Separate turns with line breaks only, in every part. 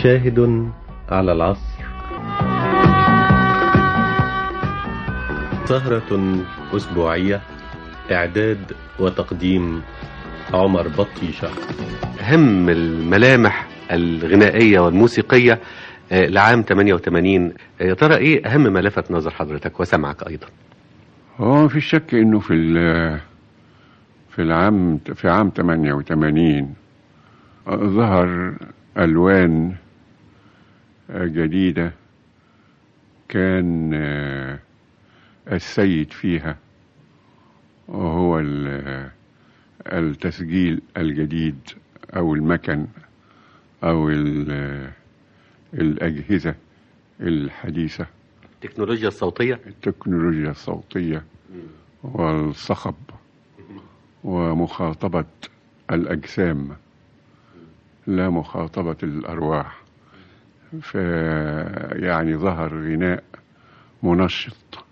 شاهد على العصر سهرة أسبوعية إعداد وتقديم عمر بطيشة
أهم الملامح الغنائية والموسيقية آه، لعام 88 آه، يا ترى إيه أهم ما لفت نظر حضرتك وسمعك أيضا
هو في شك انه في ال- في العام في عام 88 ظهر الوان جديده كان آه، السيد فيها وهو ال- التسجيل الجديد او المكن او ال- الاجهزه الحديثه
التكنولوجيا الصوتية
التكنولوجيا الصوتية والصخب ومخاطبة الأجسام لا مخاطبة الأرواح ف يعني ظهر غناء منشط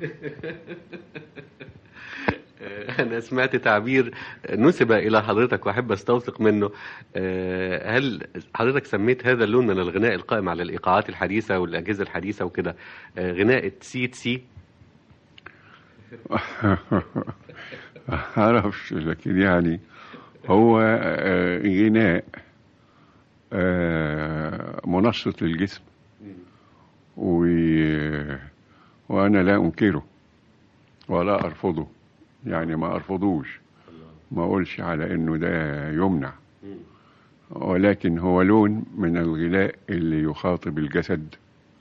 أنا سمعت تعبير نسب إلى حضرتك وأحب أستوثق منه آه، هل حضرتك سميت هذا اللون من الغناء القائم على الإيقاعات الحديثة والأجهزة الحديثة وكده آه، غناء سي سي
معرفش لكن يعني هو آه، غناء آه، منشط للجسم و... وأنا لا أنكره ولا أرفضه يعني ما أرفضوش ما أقولش على إنه ده يمنع ولكن هو لون من الغناء اللي يخاطب الجسد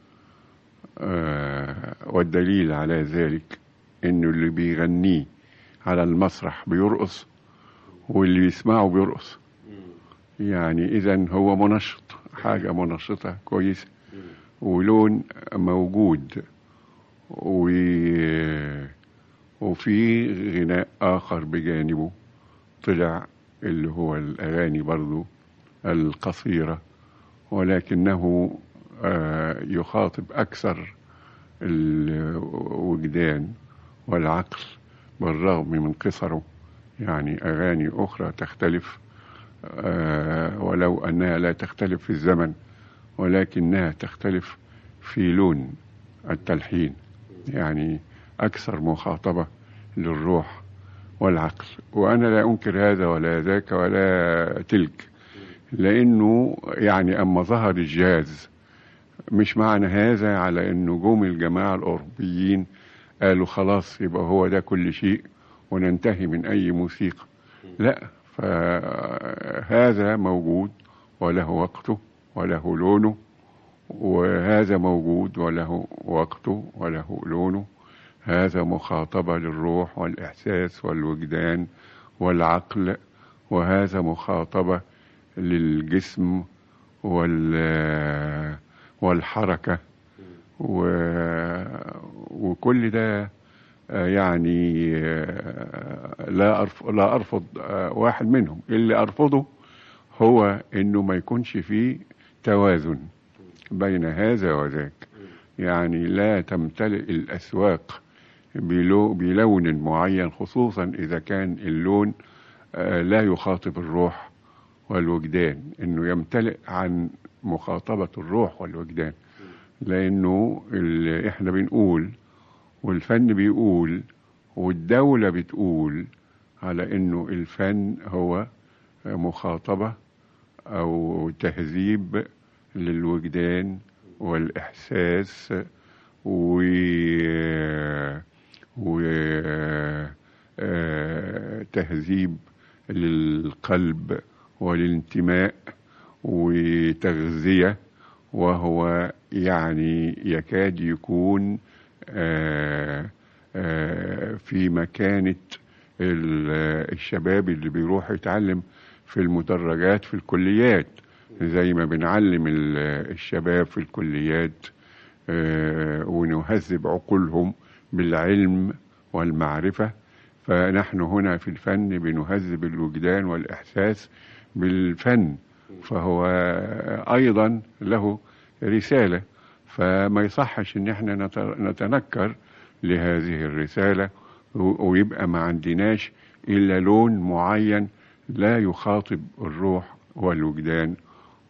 آه، والدليل على ذلك إنه اللي بيغنيه على المسرح بيرقص واللي بيسمعه بيرقص يعني إذا هو منشط حاجة منشطة كويسة ولون موجود و... وفي غناء آخر بجانبه طلع اللي هو الأغاني برضو القصيرة ولكنه آه، يخاطب أكثر الوجدان والعقل بالرغم من قصره يعني أغاني أخرى تختلف آه، ولو أنها لا تختلف في الزمن ولكنها تختلف في لون التلحين يعني أكثر مخاطبة للروح والعقل وأنا لا أنكر هذا ولا ذاك ولا تلك لأنه يعني أما ظهر الجاز مش معنى هذا على أن نجوم الجماعة الأوروبيين قالوا خلاص يبقى هو ده كل شيء وننتهي من أي موسيقى لا فهذا موجود وله وقته وله لونه وهذا موجود وله وقته وله لونه هذا مخاطبة للروح والإحساس والوجدان والعقل وهذا مخاطبة للجسم وال والحركة و... وكل ده آه، يعني آه، لا أرف... لا أرفض آه، واحد منهم اللي أرفضه هو إنه ما يكونش فيه توازن بين هذا وذاك يعني لا تمتلئ الأسواق بلو... بلون معين خصوصا إذا كان اللون آه، لا يخاطب الروح والوجدان إنه يمتلئ عن مخاطبة الروح والوجدان لأنه اللي إحنا بنقول والفن بيقول والدولة بتقول على إنه الفن هو مخاطبة أو تهذيب للوجدان والإحساس و و آه، تهذيب للقلب والانتماء وتغذية وهو يعني يكاد يكون آه، آه، في مكانة ال- الشباب اللي بيروح يتعلم في المدرجات في الكليات زي ما بنعلم ال- الشباب في الكليات آه، ونهذب عقولهم بالعلم والمعرفة فنحن هنا في الفن بنهذب الوجدان والإحساس بالفن فهو أيضا له رسالة فما يصحش ان احنا نت- نتنكر لهذه الرسالة و- ويبقى ما عندناش الا لون معين لا يخاطب الروح والوجدان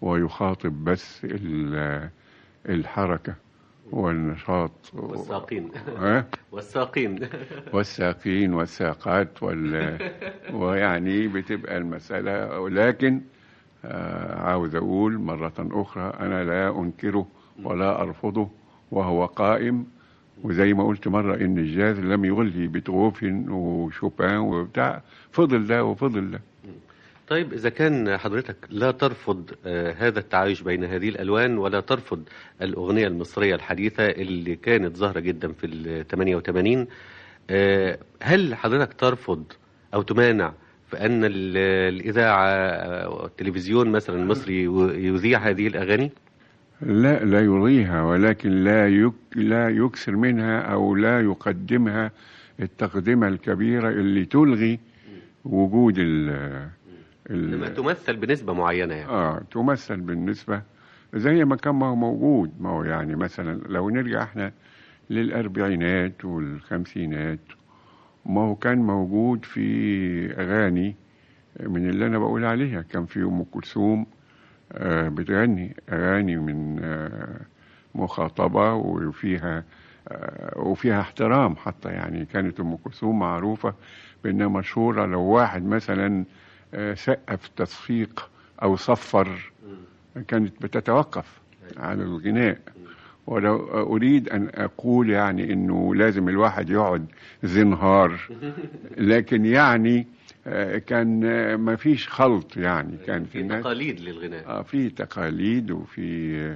ويخاطب بس ال- الحركة والنشاط
والساقين
ها؟
والساقين
والساقين والساقات وال... ويعني بتبقى المسألة لكن آه، عاوز أقول مرة أخرى أنا لا أنكره ولا أرفضه وهو قائم وزي ما قلت مرة إن الجاز لم يغلي بيتهوفن وشوبان وبتاع فضل ده وفضل ده
طيب إذا كان حضرتك لا ترفض آه، هذا التعايش بين هذه الألوان ولا ترفض الأغنية المصرية الحديثة اللي كانت ظاهرة جدا في ال 88 آه، هل حضرتك ترفض أو تمانع في أن ال- الإذاعة آه، والتلفزيون مثلا المصري يذيع هذه الأغاني؟
لا لا يريها ولكن لا يك لا يكثر منها او لا يقدمها التقدمه الكبيره اللي تلغي وجود ال
لما
ال
تمثل بنسبة معينة يعني
اه تمثل بالنسبه زي ما كان ما هو موجود ما هو يعني مثلا لو نرجع احنا للاربعينات والخمسينات ما هو كان موجود في اغاني من اللي انا بقول عليها كان في ام كلثوم آه، بتغني أغاني من آه، مخاطبة وفيها آه، وفيها احترام حتى يعني كانت أم كلثوم معروفة بأنها مشهورة لو واحد مثلا آه، سقف تصفيق أو صفر كانت بتتوقف على الغناء ولو أريد أن أقول يعني أنه لازم الواحد يقعد زنهار لكن يعني آه، كان آه، ما فيش خلط يعني كان
في
الناس
تقاليد للغناء
آه، في تقاليد وفي آه،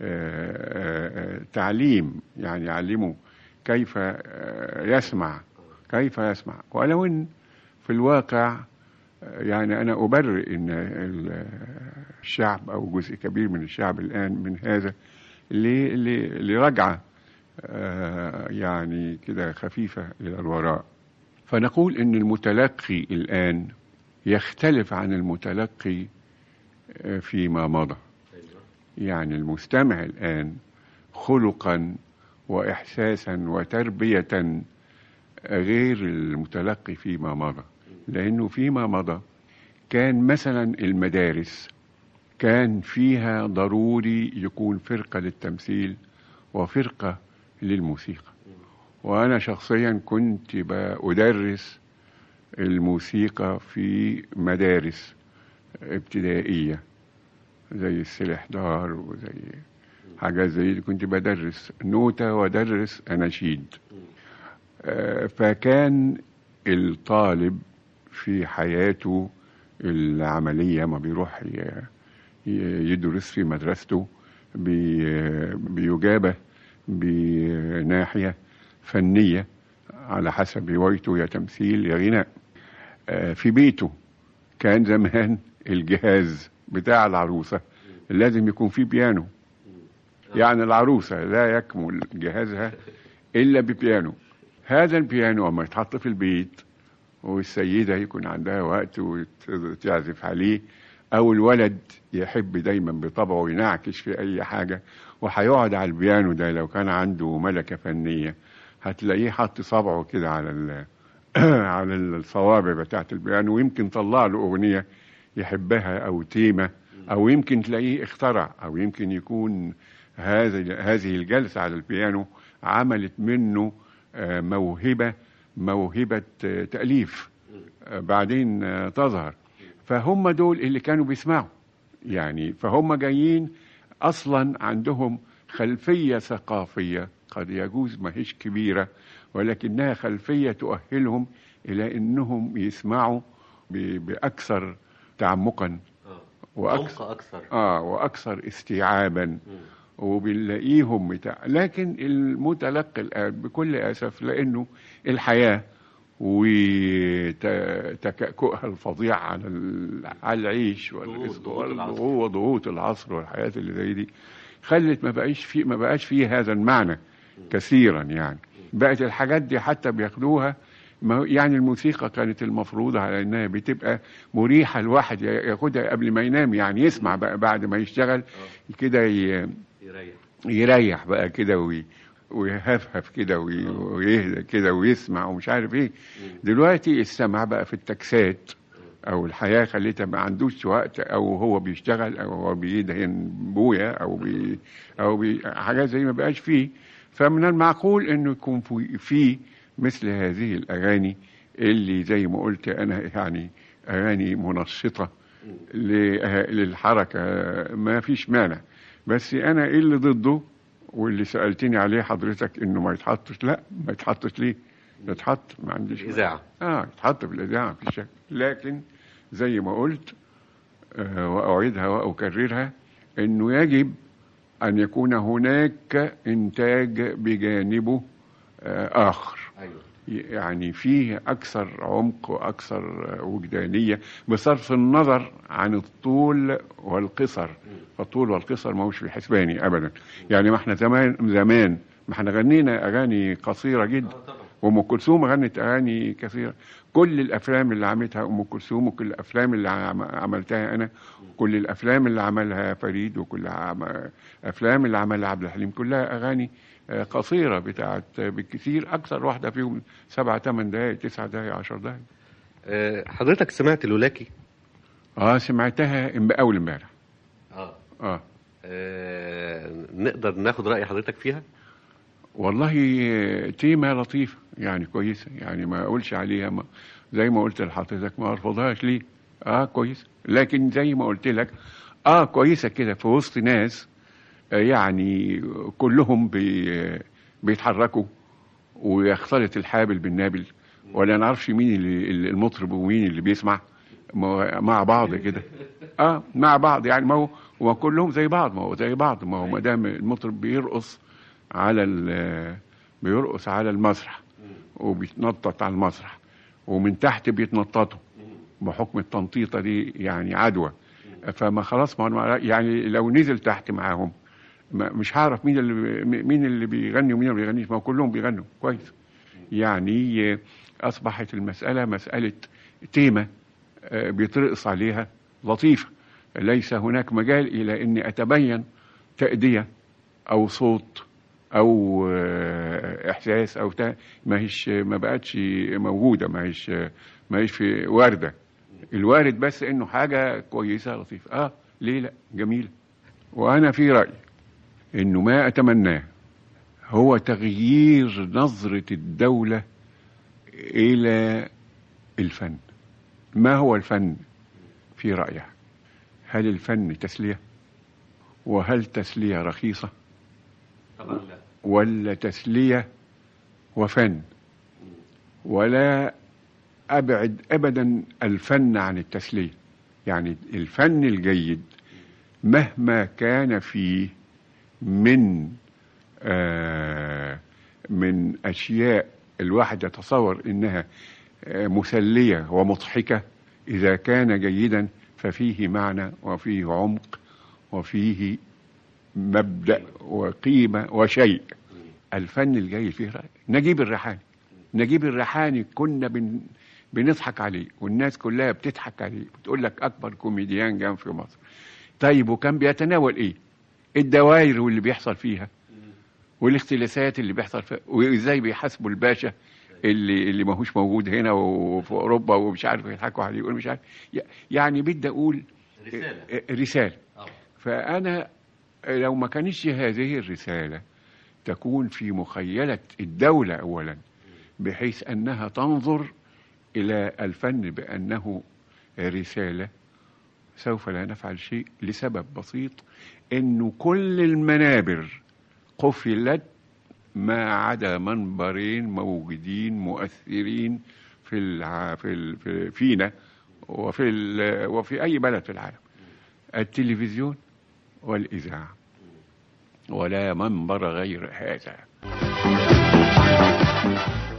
آه، آه، تعليم يعني يعلموا كيف آه، يسمع كيف يسمع ولو ان في الواقع آه، يعني انا ابرئ ان ال- الشعب او جزء كبير من الشعب الان من هذا ل- ل- لرجعه آه، يعني كده خفيفه الى الوراء فنقول ان المتلقي الان يختلف عن المتلقي آه، فيما مضى يعني المستمع الآن خلقا وإحساسا وتربية غير المتلقي فيما مضى لأنه فيما مضى كان مثلا المدارس كان فيها ضروري يكون فرقة للتمثيل وفرقة للموسيقى وأنا شخصيا كنت بأدرس الموسيقى في مدارس ابتدائية زي السلحدار وزي حاجات زي دي كنت بدرس نوتة وادرس أناشيد آه، فكان الطالب في حياته العملية ما بيروح ي- ي- يدرس في مدرسته بي- بيجابه بناحية فنية على حسب هوايته يا تمثيل يا غناء آه، في بيته كان زمان الجهاز بتاع العروسة لازم يكون فيه بيانو يعني العروسة لا يكمل جهازها إلا ببيانو هذا البيانو أما يتحط في البيت والسيدة يكون عندها وقت وتعزف عليه أو الولد يحب دايما بطبعه ينعكش في أي حاجة وهيقعد على البيانو ده لو كان عنده ملكة فنية هتلاقيه حط صبعه كده على ال على الصوابع بتاعت البيانو ويمكن طلع له أغنية يحبها أو تيمة أو يمكن تلاقيه اخترع أو يمكن يكون هذه هذه الجلسة على البيانو عملت منه آه، موهبة موهبة آه، تأليف آه، بعدين آه، تظهر فهم دول اللي كانوا بيسمعوا يعني فهم جايين أصلا عندهم خلفية ثقافية قد يجوز ما هيش كبيرة ولكنها خلفية تؤهلهم إلى أنهم يسمعوا ب- بأكثر تعمقا
آه.
وأكثر
عمق أكثر
آه وأكثر استيعابا وبنلاقيهم بتاع لكن المتلقي الآن بكل أسف لأنه الحياة وتكأكؤها الفظيع على ال- على العيش والرزق
ضغوط العصر.
والضغوط- وضغوط العصر والحياة اللي زي دي خلت ما بقاش في ما بقاش فيه هذا المعنى كثيرا يعني بقت الحاجات دي حتى بياخدوها ما يعني الموسيقى كانت المفروض على انها بتبقى مريحه الواحد ياخدها قبل ما ينام يعني يسمع بقى بعد ما يشتغل كده ي-
يريح
يريح بقى كده وي ويهفهف كده وي- ويهدى كده ويسمع ومش عارف ايه دلوقتي السمع بقى في التكسات او الحياه خليته ما عندوش وقت او هو بيشتغل او هو بيدهن بويا او بي او بي حاجات زي ما بقاش فيه فمن المعقول انه يكون في, في مثل هذه الاغاني اللي زي ما قلت انا يعني اغاني منشطه ل- للحركه ما فيش مانع بس انا ايه اللي ضده واللي سالتني عليه حضرتك انه ما يتحطش لا ما يتحطش ليه يتحط ما عنديش مانع.
الإذاعة.
اه يتحط في الاذاعه في شك لكن زي ما قلت آه واعيدها واكررها انه يجب ان يكون هناك انتاج بجانبه آه اخر
ايوه
يعني فيه أكثر عمق وأكثر وجدانية بصرف النظر عن الطول والقصر الطول والقصر ما هوش في حسباني أبدا يعني ما احنا زمان زمان ما احنا غنينا أغاني قصيرة جدا وأم كلثوم غنت أغاني كثيرة كل الأفلام اللي عملتها أم كلثوم وكل الأفلام اللي عم- عملتها أنا كل الأفلام اللي عملها فريد وكل عم- الأفلام اللي عملها عبد الحليم كلها أغاني آه، قصيرة بتاعت آه، بالكثير أكثر واحدة فيهم سبعة ثمان دقايق تسعة دقايق عشر دقايق
آه، حضرتك سمعت لولاكي
اه سمعتها إم- أول امبارح
اه
اه
آه، نقدر ناخد رأي حضرتك فيها
والله آه، تيمة لطيفة يعني كويسة يعني ما أقولش عليها ما زي ما قلت لحضرتك ما أرفضهاش ليه اه كويسة لكن زي ما قلت لك اه كويسة كده في وسط ناس آه، يعني كلهم بي بيتحركوا ويختلط الحابل بالنابل ولا نعرفش مين اللي اللي المطرب ومين اللي بيسمع ما- مع بعض كده اه مع بعض يعني ما هو ما كلهم زي بعض ما هو زي بعض ما هو ما دام المطرب بيرقص على ال- بيرقص على المسرح وبيتنطط على المسرح ومن تحت بيتنططوا بحكم التنطيطه دي يعني عدوى فما خلاص ما أنا- يعني لو نزل تحت معاهم ما مش هعرف مين اللي مين اللي بيغني ومين اللي بيغنيش ما هو كلهم بيغنوا كويس يعني آه، اصبحت المساله مساله تيمه آه، بيترقص عليها لطيفه ليس هناك مجال الى اني اتبين تاديه او صوت او آه، احساس او تا ما هيش ما بقتش موجوده ما هيش ما هيش في وارده الوارد بس انه حاجه كويسه لطيفه اه ليه لا جميله وانا في رايي انه ما اتمناه هو تغيير نظره الدوله الى الفن ما هو الفن في رايك هل الفن تسليه وهل تسليه رخيصه
طبعا لا
ولا تسليه وفن ولا ابعد ابدا الفن عن التسليه يعني الفن الجيد مهما كان فيه من آه من اشياء الواحد يتصور انها آه مسليه ومضحكه اذا كان جيدا ففيه معنى وفيه عمق وفيه مبدا وقيمه وشيء الفن الجيد فيه رأي. نجيب الريحاني نجيب الريحاني كنا بن بنضحك عليه والناس كلها بتضحك عليه بتقول لك اكبر كوميديان جام في مصر طيب وكان بيتناول ايه الدوائر واللي بيحصل فيها والاختلاسات اللي بيحصل فيها وازاي بيحاسبوا الباشا اللي اللي ماهوش موجود هنا وفي اوروبا ومش عارف يضحكوا عليه ومش عارف يعني بدي اقول
رسالة.
رساله
آه.
فانا لو ما كانتش هذه الرساله تكون في مخيله الدوله اولا بحيث انها تنظر الى الفن بانه رساله سوف لا نفعل شيء لسبب بسيط انه كل المنابر قفلت ما عدا منبرين موجودين مؤثرين في الع... في, ال... في فينا وفي ال... وفي اي بلد في العالم التلفزيون والاذاعه ولا منبر غير هذا